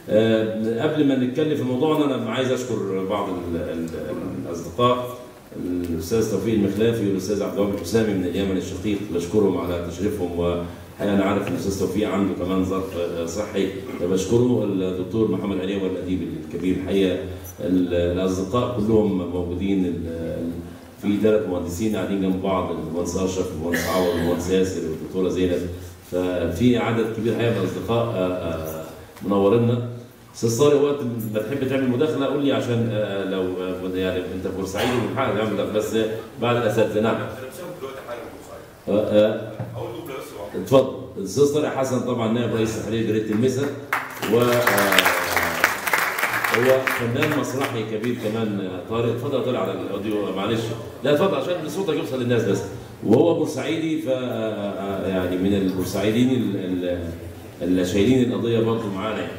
آه، قبل ما نتكلم في موضوعنا انا عايز اشكر بعض ال- ال- الاصدقاء الاستاذ توفيق المخلافي والاستاذ عبد الوهاب الحسامي من اليمن الشقيق بشكرهم على تشريفهم والحقيقه انا عارف ان الاستاذ توفيق عنده كمان ظرف آه، صحي فبشكره الدكتور محمد علي والاديب الكبير الحقيقه ال- الاصدقاء كلهم موجودين ال- في ثلاث مهندسين قاعدين جنب بعض المهندس اشرف المهندس عوض المهندس ياسر والدكتوره زينب ففي عدد كبير حقيقه من الاصدقاء آه، آه، منورينا استاذ طارق وقت ما تحب تعمل مداخله قول لي عشان آه، لو آه، يعني انت بورسعيدي من حقك تعمل مداخله بس بعد الاساتذه نعم انا بسبب دلوقتي حالا من المصايب آه، آه، اول دوبله بس واحده اتفضل الاستاذ طارق حسن طبعا نائب رئيس تحرير جريده المثل و آه، هو فنان مسرحي كبير كمان آه، طارق اتفضل يا طارق على الاوديو معلش لا اتفضل عشان صوتك يوصل للناس بس وهو بورسعيدي ف آه، آه، يعني من البورسعيديين ال- ال- اللي شايلين القضيه برضه معانا يعني.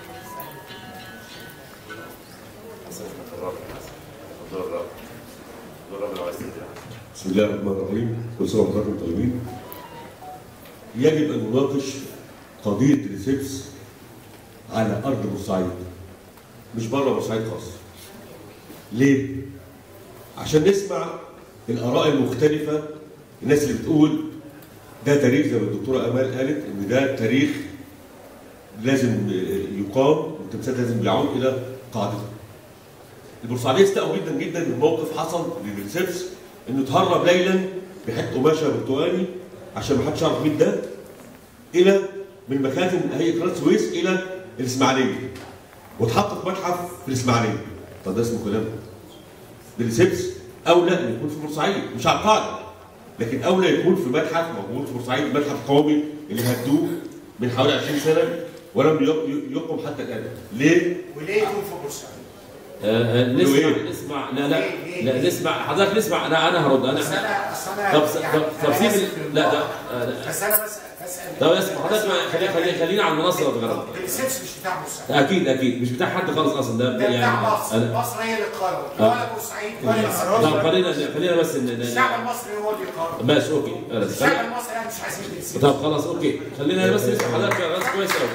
بسم الله الرحمن الرحيم كل سنه وحضراتكم طيبين يجب ان نناقش قضيه ريسبس على ارض بورسعيد مش بره بورسعيد خالص ليه؟ عشان نسمع الاراء المختلفه الناس اللي بتقول ده تاريخ زي ما الدكتوره امال قالت ان ده تاريخ لازم يقام والتمثال لازم يعود الى قاعدته البورسعيديه استاءوا جدا جدا من موقف حصل للريسبس انه اتهرب ليلا بحته قماشه برتقاني عشان ما حدش يعرف مين ده الى من مخازن هيئه قناه السويس الى الاسماعيليه واتحط في متحف في الاسماعيليه طب ده اسمه كلام بالسبس اولى ان يكون في بورسعيد مش على القاعده لكن اولى يكون في متحف موجود في بورسعيد المتحف القومي اللي هدوه من حوالي 20 سنه ولم يق- يقم حتى الان ليه؟ وليه يكون في بورسعيد؟ آه، آه، نسمع إيه؟ نسمع لا لا لا نسمع حضرتك نسمع انا انا هرد بس انا انا اصل انا طب يعني طب طب أنا سيب آسف ال- لا لا للمقاطعة. آه، لا. بس انا بس بسال طب اسمع حضرتك خلينا خلينا خلينا على المنصه لو تجرب الريسبس مش بتاع بورسعيد اكيد اكيد مش بتاع حد خالص اصلا ده ده بتاع يعني مصر أنا- مصر هي اللي قررت آه. ولا بورسعيد ولا طب الأراضي. خلينا خلينا بس ن- ن- الشعب المصري هو اللي قرر ماشي اوكي خلاص. الشعب المصري انا مش عايزين الريسبس طب خلاص اوكي خلينا بس نسمع حضرتك بس كويس قوي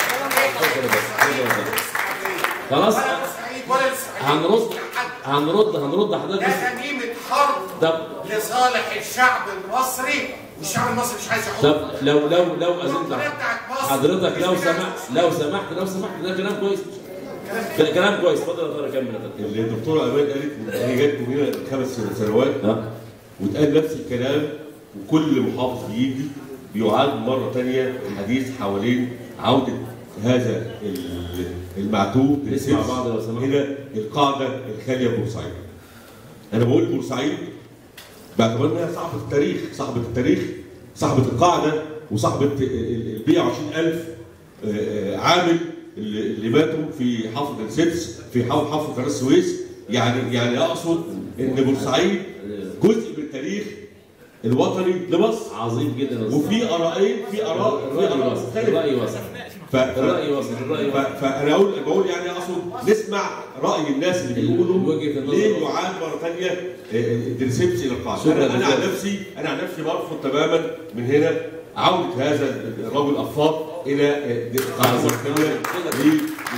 خلاص. ولا بورسعيد ولا الاسماعيليه هنرد ولا حد. هنرد هنرد حضرتك ده بس غنيمه حرب طب لصالح الشعب المصري والشعب المصري مش عايز يحط طب لو لو لو اذنت الجمهورية بتاعت مصر حضرتك لو مش بتاعت سمحت بورسعيد. لو سمحت لو سمحت ده كلام كويس كلام ك- كلام كويس اتفضل يا طارق كمل يا طارق. اللي الدكتوره امان قالت ان هي جت من هنا خمس سنوات ها واتقال نفس الكلام وكل محافظ بيجي بيعاد مره ثانيه الحديث حوالين عوده هذا ال- المعتوه نسمع بعض لو سمحت. الى القاعده الخاليه بورسعيد. انا بقول بورسعيد باعتبار انها صاحبه التاريخ، صاحبه التاريخ، صاحبه القاعده وصاحبه ال 120000 آه، عامل اللي اللي ماتوا في حفر السدس في حفر حفر قناه السويس يعني يعني اقصد ان بورسعيد جزء من التاريخ الوطني لمصر عظيم جدا يا أستاذ. وفي ارائين في اراء في الرأي اراء وصل مختلفه الرأي وصل ف- ف- الرأي وصل الرأي ف- وصل فانا اقول بقول يعني اقصد نسمع راي الناس اللي بيقولوا وجهة النظر. ليه يعاد مره ثانيه الدرسبس الى القاعده شكراً انا انا عن جزيلاً. نفسي انا عن نفسي برفض تماما من هنا عوده هذا الرجل الافاض الى القاعده المركزيه لل-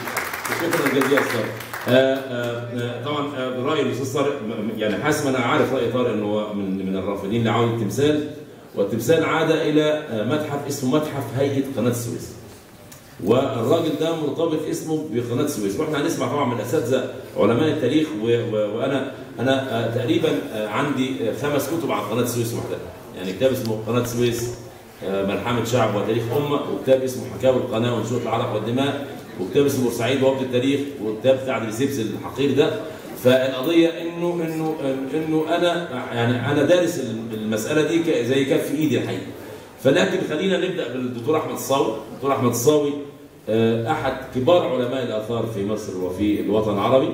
شكرا جزيلا استاذ آه، آه، آه، طبعا آه، راي الاستاذ طارق م- يعني حاسس انا عارف راي طارق انه هو من من الرافضين لعوده التمثال والتمثال عاد الى آه، متحف اسمه متحف هيئه قناه السويس والراجل ده مرتبط اسمه بقناه السويس واحنا هنسمع طبعا من اساتذه علماء التاريخ و... و... وانا انا آه، تقريبا آه، عندي آه، خمس كتب عن قناه السويس وحدها يعني كتاب اسمه قناه السويس آه، ملحمه شعب وتاريخ امه وكتاب اسمه حكاوي القناه وانشوره العرق والدماء وكتاب اسمه بورسعيد ووقت التاريخ وكتاب بتاع دريسيبس الحقير ده فالقضيه انه انه انه انا يعني انا دارس المساله دي ك- زي كف ايدي الحقيقه فلكن خلينا نبدا بالدكتور احمد الصاوي الدكتور احمد الصاوي آه، احد كبار علماء الاثار في مصر وفي الوطن العربي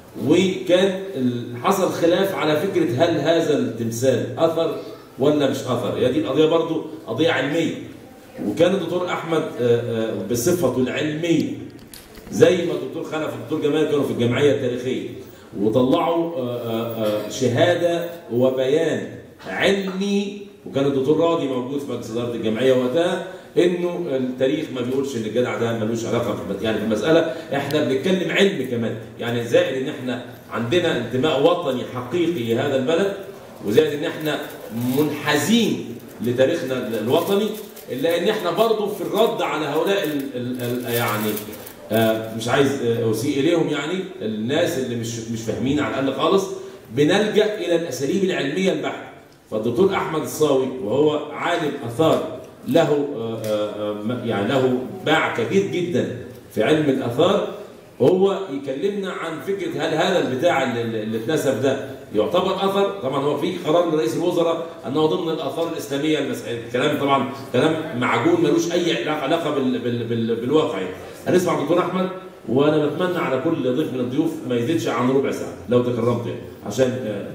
وكان ال- حصل خلاف على فكره هل هذا التمثال اثر ولا مش اثر هي دي القضيه برضو قضيه علميه وكان الدكتور احمد آه، آه، بصفته العلميه زي ما الدكتور خلف والدكتور جمال كانوا في الجمعيه التاريخيه وطلعوا آه، آه، آه، شهاده وبيان علمي وكان الدكتور راضي موجود في مجلس اداره الجمعيه وقتها انه التاريخ ما بيقولش ان الجدع ده ملوش علاقه في يعني في المساله احنا بنتكلم علم كمان يعني زائد ان احنا عندنا انتماء وطني حقيقي لهذا البلد وزائد ان احنا منحازين لتاريخنا الوطني الا ان احنا برضه في الرد على هؤلاء ال ال ال يعني آه، مش عايز آه، اسيء اليهم يعني الناس اللي مش مش فاهمين على الاقل خالص بنلجا الى الاساليب العلميه البحته فالدكتور احمد الصاوي وهو عالم اثار له آه، آه، آه، يعني له باع كبير جدا في علم الاثار هو يكلمنا عن فكره هل هذا البتاع اللي اللي اتنسب ده يعتبر اثر طبعا هو في قرار لرئيس الوزراء انه ضمن الاثار الاسلاميه المسائل الكلام طبعا كلام معجون ملوش اي علاقه علاقه بال بال بال بالواقع يعني. هنسمع دكتور احمد وانا بتمنى على كل ضيف من الضيوف ما يزيدش عن ربع ساعه لو تكرمت يعني عشان آه،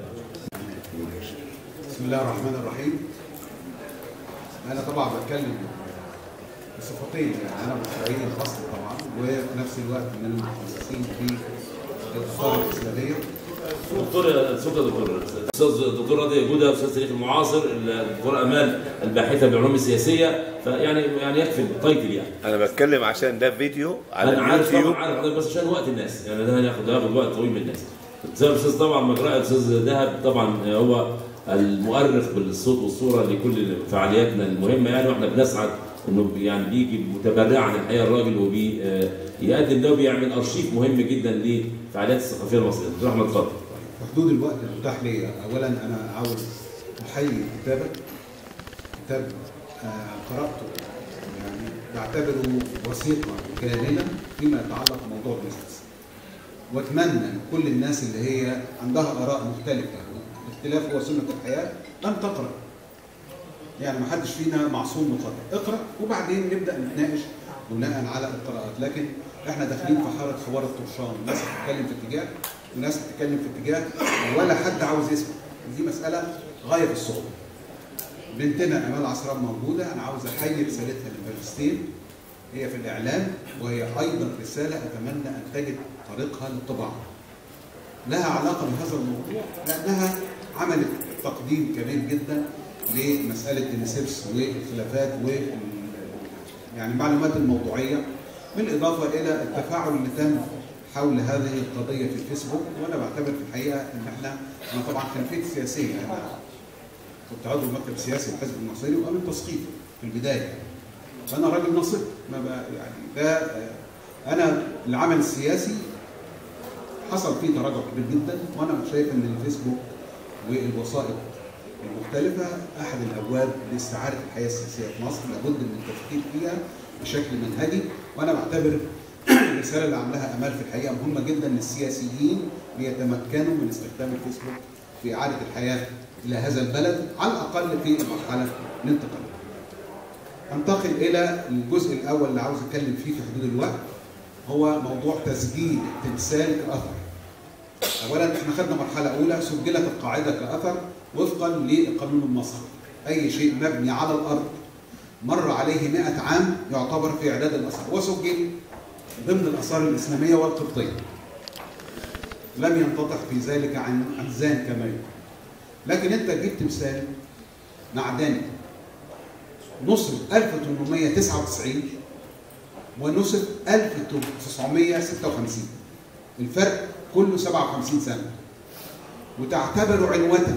بسم الله الرحمن الرحيم انا طبعا بتكلم بصفتين يعني انا مصريين الاصل طبعا وفي نفس الوقت من المتخصصين في الاثار الاسلاميه دكتور سلطه دكتور استاذ الدكتور راضي جوده استاذ تاريخ المعاصر الدكتور امال الباحثه بالعلوم السياسيه فيعني يعني يكفي التايتل يعني انا بتكلم عشان ده فيديو على انا عارف طبعا اليوتيوب عارف حضرتك بس عشان وقت الناس يعني ده هياخد هياخد وقت طويل من الناس الاستاذ الاستاذ طبعا مجرى الاستاذ دهب طبعا هو المؤرخ بالصوت والصوره لكل فعالياتنا المهمه يعني واحنا بنسعد انه يعني بيجي متبرعا الحقيقه الراجل وبيقدم ده وبيعمل ارشيف مهم جدا للفعاليات الثقافيه المصريه دكتور احمد اتفضل في حدود الوقت المتاح لي اولا انا عاوز احيي كتابك كتاب آه، قراته يعني بعتبره وثيقه كامله فيما يتعلق بموضوع البيزنس واتمنى ان كل الناس اللي هي عندها اراء مختلفه الاختلاف هو سنه الحياه ان تقرا يعني ما حدش فينا معصوم من الخطا اقرا وبعدين نبدا نتناقش بناء على القراءات لكن احنا داخلين في حاره خوار الطرشان ناس بتتكلم في اتجاه وناس بتتكلم في اتجاه ولا حد عاوز يسمع دي مساله غايه في الصعوبه بنتنا امال عصران موجوده انا عاوز احيي رسالتها لفلسطين هي في الاعلام وهي ايضا رساله اتمنى ان تجد طريقها للطباعه لها علاقه بهذا الموضوع لانها عملت تقديم كبير جدا لمساله النسبس والخلافات و يعني المعلومات الموضوعيه بالاضافه الى التفاعل اللي تم حول هذه القضيه في الفيسبوك وانا بعتبر في الحقيقه ان احنا انا طبعا خلفيتي سياسيه انا كنت عضو المكتب السياسي للحزب الناصري وقام تسقيطه في البدايه فانا راجل ناصري ما بقى يعني ده آه، انا العمل السياسي حصل فيه تراجع كبير جدا وانا شايف ان الفيسبوك والوسائط المختلفة أحد الأبواب لاستعادة الحياة السياسية في مصر لابد من التفكير فيها بشكل منهجي وأنا بعتبر الرسالة اللي عاملاها أمال في الحقيقة مهمة جدا للسياسيين ليتمكنوا من استخدام الفيسبوك في إعادة الحياة إلى هذا البلد على الأقل في المرحلة الانتقالية. أنتقل إلى الجزء الأول اللي عاوز أتكلم فيه في حدود الوقت هو موضوع تسجيل التمثال كأثر. اولا احنا خدنا مرحله اولى سجلت القاعده كاثر وفقا للقانون المصري اي شيء مبني على الارض مر عليه 100 عام يعتبر في اعداد الاثار وسجل ضمن الاثار الاسلاميه والقبطيه لم ينتطق في ذلك عن عزان كما يقول لكن انت جبت تمثال معدني نصب 1899 ونصب 1956 الفرق كله 57 سنة وتعتبر عنوة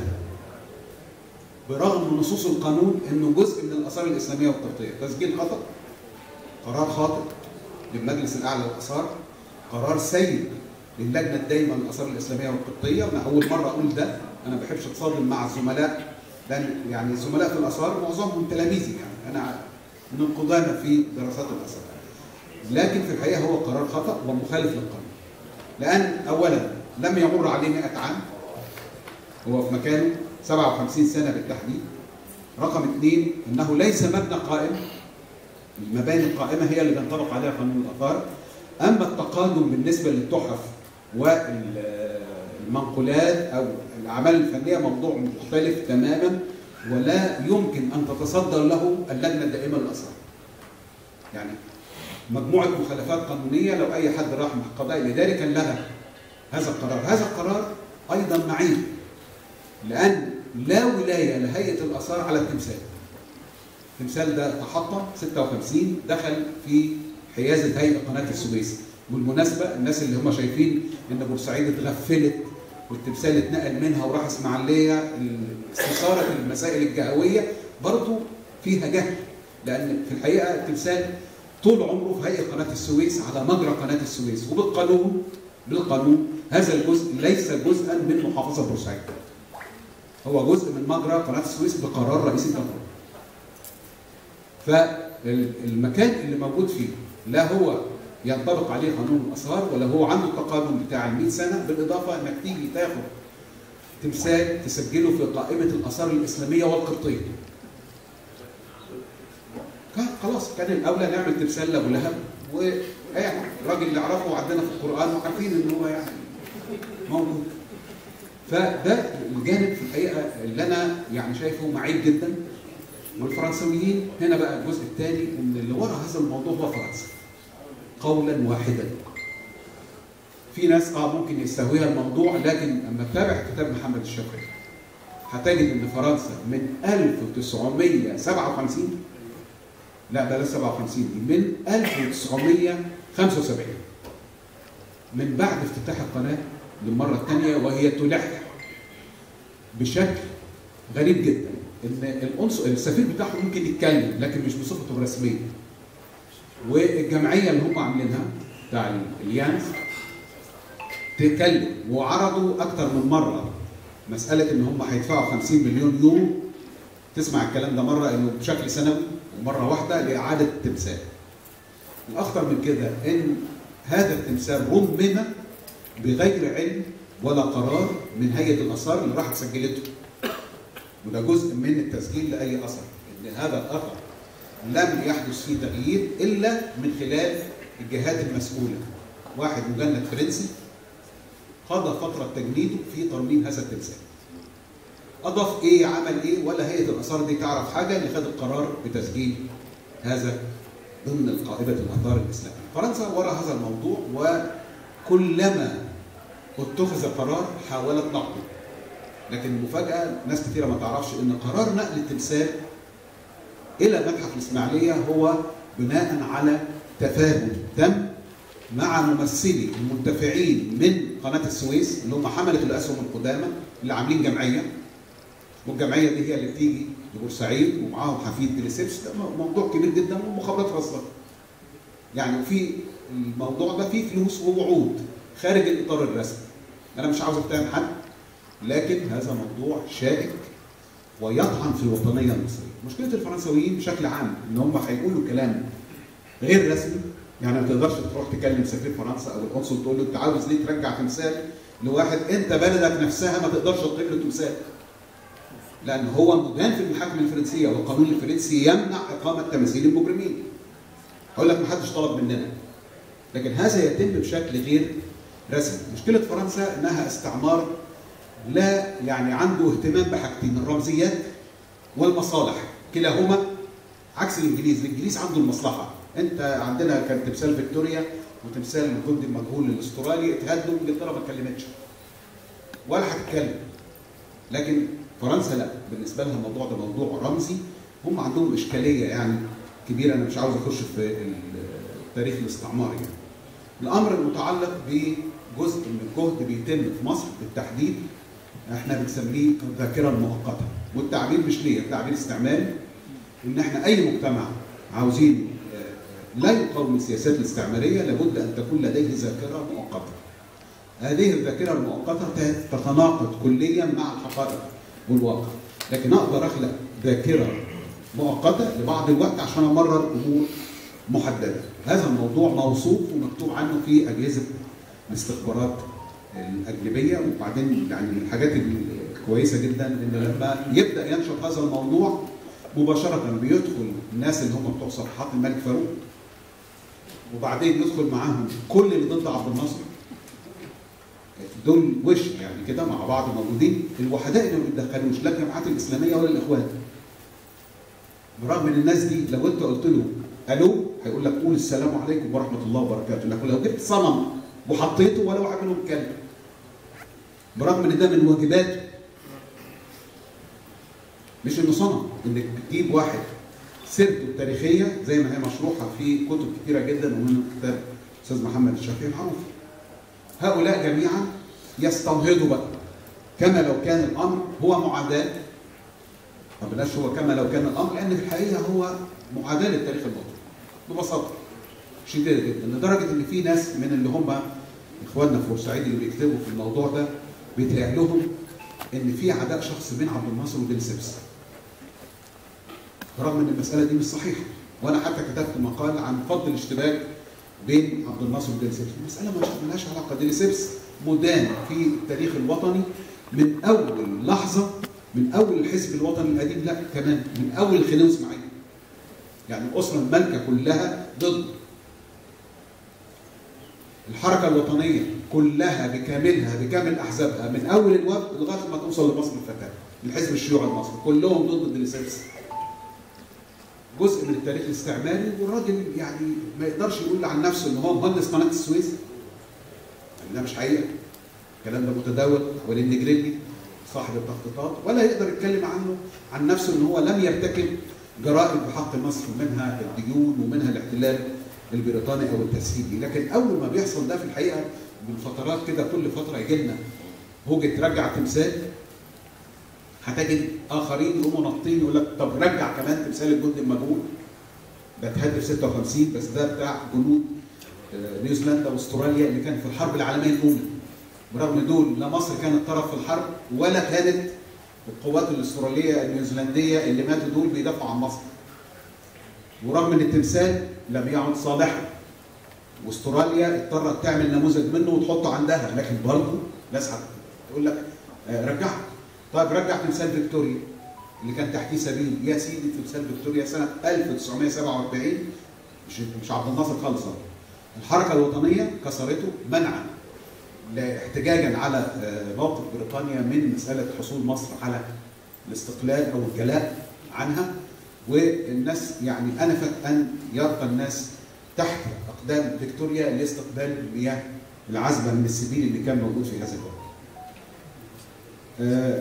برغم نصوص القانون انه جزء من الاثار الاسلاميه والقبطيه، تسجيل خطا قرار خاطئ للمجلس الاعلى للاثار، قرار سيء للجنه الدايمه للاثار الاسلاميه والقبطيه، وانا اول مره اقول ده، انا ما بحبش اتصادم مع الزملاء لان يعني زملاء في الاثار معظمهم تلاميذي يعني انا من القدامى في دراسات الاثار. لكن في الحقيقه هو قرار خطا ومخالف للقانون. لأن أولا لم يمر عليه 100 عام هو في مكانه 57 سنة بالتحديد رقم اثنين أنه ليس مبنى قائم المباني القائمة هي اللي بينطبق عليها قانون الآثار أما التقادم بالنسبة للتحف والمنقولات أو الأعمال الفنية موضوع مختلف تماما ولا يمكن أن تتصدر له اللجنة الدائمة للآثار يعني مجموعة مخالفات قانونية لو أي حد راح مع القضاء الإداري كان لها هذا القرار هذا القرار أيضا معيب لأن لا ولايه لهيئه الاثار على التمثال التمثال ده تحطم 56 دخل في حيازه هيئه قناه السويس بالمناسبه الناس اللي هم شايفين ان بورسعيد اتغفلت والتمثال اتنقل منها وراح اسماعيليه استثاره المسائل الجهويه برضه فيها جهل لان في الحقيقه التمثال طول عمره في هيئه قناه السويس على مجرى قناه السويس وبالقانون بالقانون هذا الجزء ليس جزءا من محافظه بورسعيد هو جزء من مجرى قناه السويس بقرار رئيس الجمهوريه فالمكان اللي موجود فيه لا هو ينطبق عليه قانون الاثار ولا هو عنده التقادم بتاع ال 100 سنه بالاضافه انك تيجي تاخد تمثال تسجله في قائمه الاثار الاسلاميه والقبطيه. كان خلاص كان الاولى نعمل تمثال لابو لهب ويعني الراجل اللي اعرفه عندنا في القران وعارفين ان هو يعني موجود. فده الجانب في الحقيقه اللي انا يعني شايفه معيب جدا والفرنسويين هنا بقى الجزء الثاني ان اللي ورا هذا الموضوع هو فرنسا. قولا واحدا في ناس اه ممكن يستهويها الموضوع لكن لما تتابع كتاب محمد الشافعي هتجد ان فرنسا من 1957 لا بلاش 57 دي من 1975 من بعد افتتاح القناه للمره الثانيه وهي تلح بشكل غريب جدا ان العنصر السفير بتاعهم ممكن يتكلم لكن مش بصفته الرسميه والجمعيه اللي هم عاملينها بتاع اليانز تتكلم وعرضوا اكتر من مره مساله ان هم هيدفعوا 50 مليون يورو تسمع الكلام ده مره انه بشكل سنوي ومره واحده لاعاده التمثال. الاخطر من كده ان هذا التمثال رمم بغير علم ولا قرار من هيئه الاثار اللي راحت سجلته. وده جزء من التسجيل لاي اثر ان هذا الاثر لم يحدث فيه تغيير الا من خلال الجهات المسؤوله. واحد مجند فرنسي قضى فتره تجنيده في ترميم هذا التمثال. اضاف ايه عمل ايه ولا هيئه الاثار دي تعرف حاجه اللي خد القرار بتسجيل هذا ضمن قائمه الاثار الاسلاميه. فرنسا وراء هذا الموضوع وكلما اتخذ قرار حاولت نقضه. لكن المفاجاه ناس كثيره ما تعرفش ان قرار نقل التمثال الى متحف الاسماعيليه هو بناء على تفاهم تم مع ممثلي المنتفعين من قناه السويس اللي هم حمله الاسهم القدامى اللي عاملين جمعيه والجمعيه دي هي اللي بتيجي لبورسعيد ومعاهم حفيد ديليسيبس ده موضوع كبير جدا ومخابرات رصد يعني في الموضوع ده فيه فلوس ووعود خارج الاطار الرسمي انا مش عاوز اتهم حد لكن هذا موضوع شائك ويطعن في الوطنيه المصريه مشكله الفرنسويين بشكل عام ان هم هيقولوا كلام غير رسمي يعني ما تقدرش تروح تكلم سفير فرنسا او القنصل تقول له انت عاوز ليه ترجع تمثال لواحد انت بلدك نفسها ما تقدرش تطلب له تمثال لان هو مدان في المحاكم الفرنسيه والقانون الفرنسي يمنع اقامه تماثيل المجرمين اقول لك ما حدش طلب مننا لكن هذا يتم بشكل غير رسمي مشكله فرنسا انها استعمار لا يعني عنده اهتمام بحاجتين الرمزيات والمصالح كلاهما عكس الانجليز الانجليز عنده المصلحه انت عندنا كان تمثال فيكتوريا وتمثال الجندي المجهول الاسترالي اتهدوا انجلترا ما اتكلمتش ولا هتتكلم لكن فرنسا لا بالنسبه لها الموضوع ده موضوع رمزي هم عندهم اشكاليه يعني كبيره انا مش عاوز اخش في تاريخ الاستعمار يعني الامر المتعلق بجزء من الجهد بيتم في مصر بالتحديد احنا بنسميه الذاكره المؤقته والتعبير مش ليا التعبير استعمالي ان احنا اي مجتمع عاوزين لا يقاوم السياسات الاستعماريه لابد ان تكون لديه ذاكره مؤقته. هذه الذاكره المؤقته تتناقض كليا مع الحقائق والواقع، لكن اقدر اخلق ذاكره مؤقته لبعض الوقت عشان امرر امور محدده. هذا الموضوع موصوف ومكتوب عنه في اجهزه الاستخبارات الاجنبيه وبعدين يعني من الحاجات الكويسه جدا ان لما يبدا ينشط هذا الموضوع مباشره بيدخل الناس اللي هم بتوع صفحات الملك فاروق وبعدين يدخل معاهم كل اللي ضد عبد الناصر دول وش يعني كده مع بعض موجودين الوحداء اللي ما بيتدخلوش لا الجماعات الاسلاميه ولا الاخوان برغم ان الناس دي لو انت قلت له الو هيقول لك قول السلام عليكم ورحمه الله وبركاته لكن لو جبت صنم وحطيته ولا واحد منهم اتكلم برغم ان ده من واجباته مش انه صنم انك بتجيب واحد سيرته التاريخيه زي ما هي مشروحه في كتب كثيره جدا ومنه كتاب الاستاذ محمد الشافعي معروف هؤلاء جميعا يستنهضوا بقى كما لو كان الامر هو معاداه ما بلاش هو كما لو كان الامر لان في الحقيقه هو معاداه للتاريخ الوطني ببساطه شديده جدا لدرجه ان في ناس من اللي هم اخواننا في بورسعيد اللي بيكتبوا في الموضوع ده بيتهيأ لهم ان في عداء شخصي بين عبد الناصر وبين سبس رغم ان المساله دي مش صحيحه وانا حتى كتبت مقال عن فضل الاشتباك بين عبد الناصر وبين سبس المساله مش ملهاش علاقه دي سبس مدان في التاريخ الوطني من اول لحظه من اول الحزب الوطني القديم لا كمان من اول الخديوي اسماعيل يعني الاسره المالكه كلها ضد الحركه الوطنيه كلها بكاملها بكامل احزابها من اول الوفد لغايه ما توصل لمصر الفتاه الحزب الشيوعي المصري كلهم ضد الدليسيبس جزء من التاريخ الاستعماري والراجل يعني ما يقدرش يقول عن نفسه ان هو مهندس قناه السويس يعني ده مش حقيقه الكلام ده متداول حوالين نجريلي صاحب التخطيطات ولا يقدر يتكلم عنه عن نفسه ان هو لم يرتكب جرائم بحق مصر منها الديون ومنها الاحتلال البريطاني او التسهيلي لكن اول ما بيحصل ده في الحقيقه من فترات كده كل فتره يجي لنا هوجه ترجع تمثال هتجد اخرين يقوموا ناطين يقول لك طب رجع كمان تمثال الجندي المجهول ده اتهد في 56 بس ده بتاع جنود آه، نيوزيلندا واستراليا اللي كان في الحرب العالميه الاولى برغم دول لا مصر كانت طرف في الحرب ولا كانت القوات الاستراليه النيوزيلنديه اللي ماتوا دول بيدافعوا عن مصر ورغم ان التمثال لم يعد صالحا واستراليا اضطرت تعمل نموذج منه وتحطه عندها لكن برضه ناس تقول لك آه، رجعه طيب رجع تمثال فيكتوريا اللي كان تحتيه سبيل يا سيدي تمثال فيكتوريا سنه 1947 مش مش عبد الناصر خالص أهو. الحركه الوطنيه كسرته منعا لاحتجاجا على آه، موقف بريطانيا من مساله حصول مصر على الاستقلال او الجلاء عنها والناس يعني انفت ان يرقى الناس تحت اقدام فيكتوريا لاستقبال المياه العذبه من السبيل اللي كان موجود في هذا الوقت. آه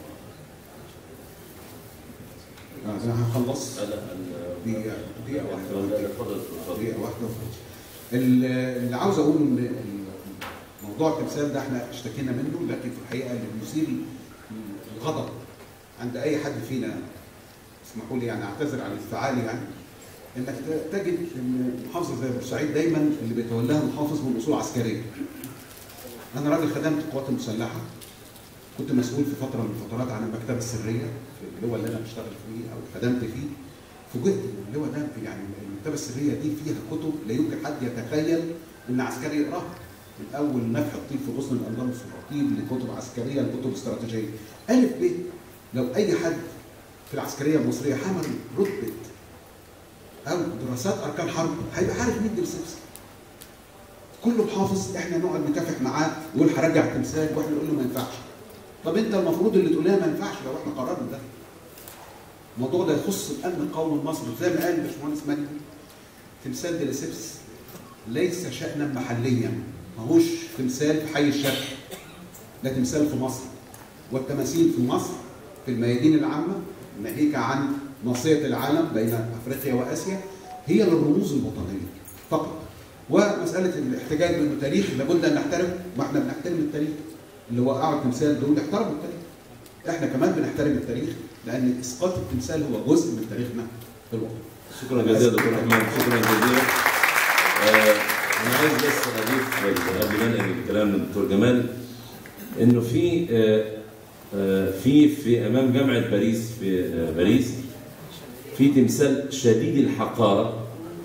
آه، انا هخلص دقيقه دقيقه واحده دقيقه واحده ال- اللي عاوز اقوله ان موضوع التمثال ده احنا اشتكينا منه لكن في الحقيقه اللي بيثير الغضب عند اي حد فينا اسمحوا لي يعني اعتذر عن انفعالي يعني انك ت- تجد ان محافظه زي بورسعيد دايما اللي بيتولاها محافظ من اصول عسكريه. انا راجل خدمت القوات المسلحه كنت مسؤول في فتره من الفترات عن المكتبه السريه في اللواء اللي انا بشتغل فيه او خدمت فيه فوجئت ان اللواء ده يعني المكتبه السريه دي فيها كتب لا يمكن حد يتخيل ان عسكري يقراها من اول نفح الطيب في غصن الاندلس والرطيب لكتب عسكريه لكتب استراتيجيه الف ب لو اي حد في العسكريه المصريه حمل رتبه او دراسات اركان حرب هيبقى عارف مين ديرسيبس كل محافظ احنا نقعد نكافح معاه يقول هرجع التمثال واحنا نقول له ما ينفعش طب انت المفروض اللي تقول لها ما ينفعش لو احنا قررنا ده الموضوع ده يخص الامن القومي المصري زي ما قال الباشمهندس مجدي تمثال ديليسيبس ليس شأنا محليا ماهوش تمثال في حي الشرق ده تمثال في مصر والتماثيل في مصر في الميادين العامة ناهيك عن ناصية العالم بين أفريقيا وآسيا هي للرموز الوطنية فقط ومسألة الاحتجاج بأنه تاريخ لابد أن نحترم ما احنا بنحترم التاريخ اللي وقعوا التمثال دول احترموا التاريخ احنا كمان بنحترم التاريخ لأن إسقاط التمثال هو جزء من تاريخنا في الوطن شكرا جزيلا دكتور رحمن شكرا جزيلا آه، انا عايز بس اضيف قبل ما انقل الكلام للدكتور جمال انه في آه، آه، في في امام جامعه باريس في آه، باريس في تمثال شديد الحقاره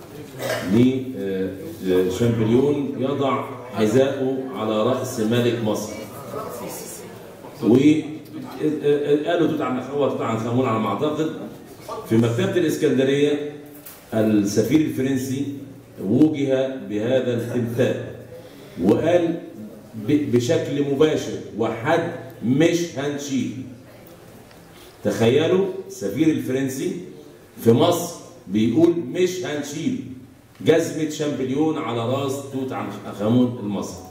لشامبليون يضع حذاءه على راس ملك مصر وقالوا توت عنخ هو توت عنخ امون على ما اعتقد في مكتبه الاسكندريه السفير الفرنسي وجه بهذا التمثال وقال ب- بشكل مباشر وحد مش هنشيل تخيلوا السفير الفرنسي في مصر بيقول مش هنشيل جزمة شامبليون على راس توت عنخ آمون المصري